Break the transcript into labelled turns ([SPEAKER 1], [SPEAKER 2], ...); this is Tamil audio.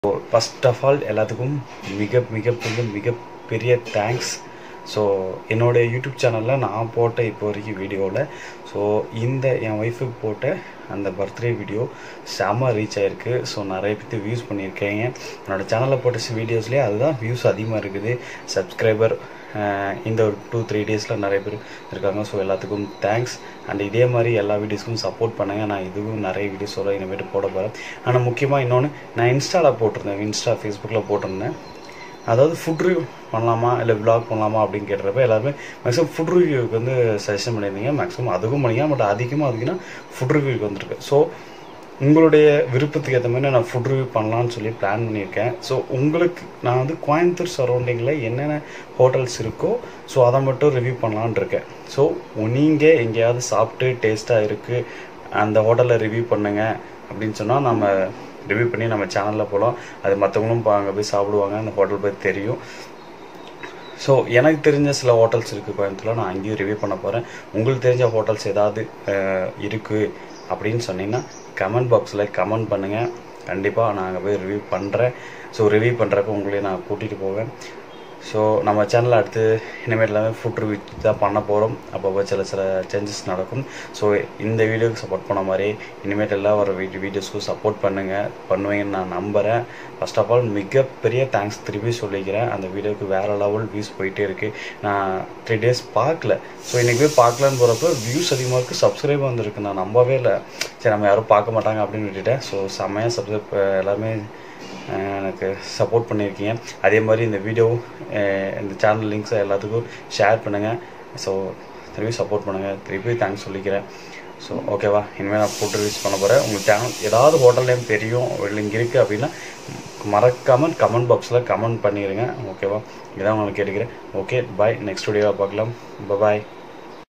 [SPEAKER 1] ஃபஸ்ட் ஆஃப் ஆல் எல்லாத்துக்கும் மிக மிக மிக மிகப்பெரிய தேங்க்ஸ் ஸோ என்னோடய யூடியூப் சேனலில் நான் போட்ட இப்போ வரைக்கும் வீடியோவில் ஸோ இந்த என் ஒய்ஃபுக்கு போட்ட அந்த பர்த்டே வீடியோ செம்ம ரீச் ஆகிருக்கு ஸோ நிறைய பேர் வியூஸ் பண்ணியிருக்கீங்க என்னோடய சேனலில் போட்ட வீடியோஸ்லேயே அதுதான் வியூஸ் அதிகமாக இருக்குது சப்ஸ்கிரைபர் இந்த ஒரு டூ த்ரீ டேஸில் நிறைய பேர் இருக்காங்க ஸோ எல்லாத்துக்கும் தேங்க்ஸ் அண்ட் இதே மாதிரி எல்லா வீடியோஸ்க்கும் சப்போர்ட் பண்ணுங்கள் நான் இதுவும் நிறைய வீடியோஸோட இனிமேட்டு போட போகிறேன் ஆனால் முக்கியமாக இன்னொன்று நான் இன்ஸ்டாவில் போட்டிருந்தேன் இன்ஸ்டா ஃபேஸ்புக்கில் போட்டிருந்தேன் அதாவது ஃபுட் ரிவ்யூ பண்ணலாமா இல்லை விளாக் பண்ணலாமா அப்படின்னு கேட்டுறப்ப எல்லாருமே மேக்ஸிமம் ஃபுட் ரிவ்யூக்கு வந்து சஜஷன் பண்ணியிருந்தீங்க மேக்ஸிமம் அதுக்கும் பண்ணிங்க பட் அதிகமாக அதிகமாக ஃபுட் ரிவ்யூக்கு வந்திருக்கு ஸோ உங்களுடைய விருப்பத்துக்கு ஏற்ற மாதிரி நான் ஃபுட் ரிவ்யூ பண்ணலான்னு சொல்லி பிளான் பண்ணியிருக்கேன் ஸோ உங்களுக்கு நான் வந்து கோயம்புத்தூர் சரௌண்டிங்கில் என்னென்ன ஹோட்டல்ஸ் இருக்கோ ஸோ அதை மட்டும் ரிவ்யூ பண்ணலான் இருக்கேன் ஸோ நீங்கள் எங்கேயாவது சாப்பிட்டு டேஸ்ட்டாக இருக்குது அந்த ஹோட்டலில் ரிவ்யூ பண்ணுங்கள் அப்படின்னு சொன்னால் நம்ம ரிவ்யூ பண்ணி நம்ம சேனலில் போகலாம் அது மற்றவங்களும் அங்கே போய் சாப்பிடுவாங்க அந்த ஹோட்டல் போய் தெரியும் ஸோ எனக்கு தெரிஞ்ச சில ஹோட்டல்ஸ் இருக்குது கோயம்புத்தூரில் நான் அங்கேயும் ரிவ்யூ பண்ண போகிறேன் உங்களுக்கு தெரிஞ்ச ஹோட்டல்ஸ் ஏதாவது இருக்குது அப்படின்னு சொன்னீங்கன்னா கமெண்ட் பாக்ஸில் கமெண்ட் பண்ணுங்கள் கண்டிப்பாக நான் அங்கே போய் ரிவ்யூ பண்ணுறேன் ஸோ ரிவ்யூ பண்ணுறப்ப உங்களையும் நான் கூட்டிகிட்டு போவேன் ஸோ நம்ம சேனலில் அடுத்து இனிமேல் எல்லாமே ஃபுட் ரிவ்யூ தான் பண்ண போகிறோம் அப்பப்போ சில சில சேஞ்சஸ் நடக்கும் ஸோ இந்த வீடியோக்கு சப்போர்ட் பண்ண மாதிரி இனிமேல் எல்லாம் வர வீடியோ வீடியோஸ்க்கும் சப்போர்ட் பண்ணுங்கள் பண்ணுவீங்கன்னு நான் நம்புகிறேன் ஃபர்ஸ்ட் ஆஃப் ஆல் மிகப்பெரிய தேங்க்ஸ் திருப்பி சொல்லிக்கிறேன் அந்த வீடியோக்கு வேறு லெவல் வியூஸ் போயிட்டே இருக்குது நான் த்ரீ டேஸ் பார்க்கல ஸோ இன்றைக்கி போய் பார்க்கலான்னு போகிறப்ப வியூஸ் அதிகமாக இருக்குது சப்ஸ்கிரைப் வந்திருக்கு நான் நம்பவே இல்லை சரி நம்ம யாரும் பார்க்க மாட்டாங்க அப்படின்னு விட்டுட்டேன் ஸோ செம்மையாக சப்ஸ்கிரைப் எல்லாருமே எனக்கு சப்போர்ட் பண்ணியிருக்கீங்க அதே மாதிரி இந்த வீடியோ இந்த சேனல் லிங்க்ஸை எல்லாத்துக்கும் ஷேர் பண்ணுங்கள் ஸோ திருப்பி சப்போர்ட் பண்ணுங்கள் திருப்பி தேங்க்ஸ் சொல்லிக்கிறேன் ஸோ ஓகேவா இனிமேல் நான் ஃபுட் ரிவ்யூஸ் பண்ண போகிறேன் உங்கள் சேனல் ஏதாவது ஹோட்டல் நேம் தெரியும் இல்லை இங்கே இருக்குது அப்படின்னா மறக்காமல் கமெண்ட் பாக்ஸில் கமெண்ட் பண்ணிடுங்க ஓகேவா இதான் உங்களுக்கு கேட்டுக்கிறேன் ஓகே பாய் நெக்ஸ்ட் வீடியோவை பார்க்கலாம் பாய்